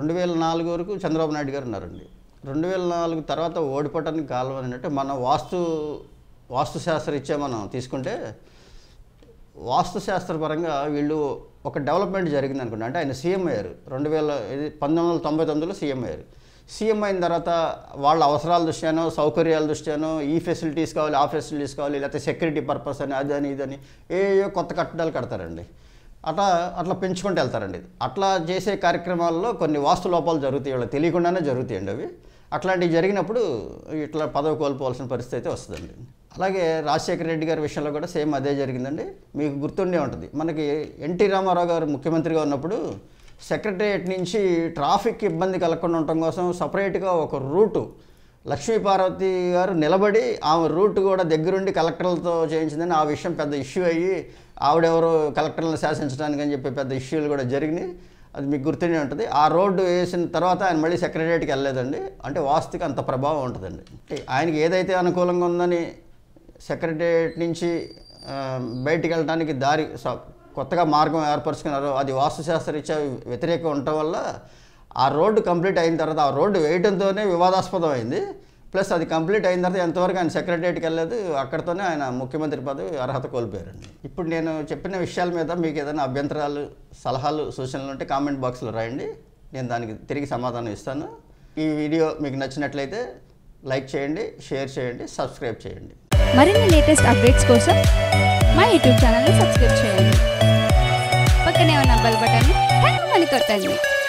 రెండు వేల నాలుగు వరకు చంద్రబాబు నాయుడు గారు ఉన్నారండి రెండు వేల నాలుగు తర్వాత ఓడిపోవటానికి కారణం ఏంటంటే మన వాస్తు వాస్తు శాస్త్రరీత్యా మనం తీసుకుంటే వాస్తు శాస్త్రపరంగా వీళ్ళు ఒక డెవలప్మెంట్ జరిగింది అనుకోండి అంటే ఆయన సీఎం అయ్యారు రెండు వేల ఇది పంతొమ్మిది వందల తొంభై తొమ్మిదిలో సీఎం అయ్యారు సీఎం అయిన తర్వాత వాళ్ళ అవసరాల దృష్ట్యానో సౌకర్యాల దృష్ట్యానో ఈ ఫెసిలిటీస్ కావాలి ఆ ఫెసిలిటీస్ కావాలి లేకపోతే సెక్యూరిటీ పర్పస్ అని అదని ఇదని ఏ ఏ కొత్త కట్టడాలు కడతారండి అట్లా అట్లా పెంచుకుంటూ వెళ్తారండి అట్లా చేసే కార్యక్రమాల్లో కొన్ని వాస్తు లోపాలు జరుగుతాయి వాళ్ళకి తెలియకుండానే జరుగుతాయండి అవి అట్లాంటివి జరిగినప్పుడు ఇట్లా పదవి కోల్పోవాల్సిన పరిస్థితి అయితే వస్తుందండి అలాగే రాజశేఖర రెడ్డి గారి విషయంలో కూడా సేమ్ అదే జరిగిందండి మీకు గుర్తుండే ఉంటుంది మనకి ఎన్టీ రామారావు గారు ముఖ్యమంత్రిగా ఉన్నప్పుడు సెక్రటరియట్ నుంచి ట్రాఫిక్ ఇబ్బంది కలగకుండా ఉండటం కోసం సపరేట్గా ఒక రూటు లక్ష్మీ పార్వతి గారు నిలబడి ఆమె రూట్ కూడా దగ్గరుండి కలెక్టర్లతో చేయించిందని ఆ విషయం పెద్ద ఇష్యూ అయ్యి ఆవిడెవరో కలెక్టర్లను శాసించడానికి అని చెప్పి పెద్ద ఇష్యూలు కూడా జరిగినాయి అది మీకు గుర్తుండే ఉంటుంది ఆ రోడ్డు వేసిన తర్వాత ఆయన మళ్ళీ సెక్రటరియట్కి వెళ్ళలేదండి అంటే వాస్తుకి అంత ప్రభావం ఉంటుందండి అంటే ఆయనకి ఏదైతే అనుకూలంగా ఉందని సెక్రటరియట్ నుంచి ఆ, బయటికి వెళ్ళడానికి దారి స- కొత్తగా మార్గం ఏర్పరచుకున్నారో అది వాస్తుశాస్త్రరీత్యా వ్యతిరేకం ఉండటం వల్ల ఆ రోడ్డు కంప్లీట్ అయిన తర్వాత ఆ రోడ్డు వేయడంతోనే వివాదాస్పదం అయింది ప్లస్ అది కంప్లీట్ అయిన తర్వాత ఎంతవరకు ఆయన సెక్రటరియట్కి వెళ్ళలేదు అక్కడితోనే ఆయన ముఖ్యమంత్రి పదవి అర్హత కోల్పోయారండి ఇప్పుడు నేను చెప్పిన విషయాల మీద మీకు ఏదైనా అభ్యంతరాలు సలహాలు సూచనలు ఉంటే కామెంట్ బాక్స్లో రాయండి నేను దానికి తిరిగి సమాధానం ఇస్తాను ఈ వీడియో మీకు నచ్చినట్లయితే లైక్ చేయండి షేర్ చేయండి సబ్స్క్రైబ్ చేయండి మరిన్ని లేటెస్ట్ అప్డేట్స్ కోసం మా యూట్యూబ్ ఛానల్ని సబ్స్క్రైబ్ చేయండి పక్కనే ఉన్న బెల్ బటన్ని టంగ్ అని కొట్టండి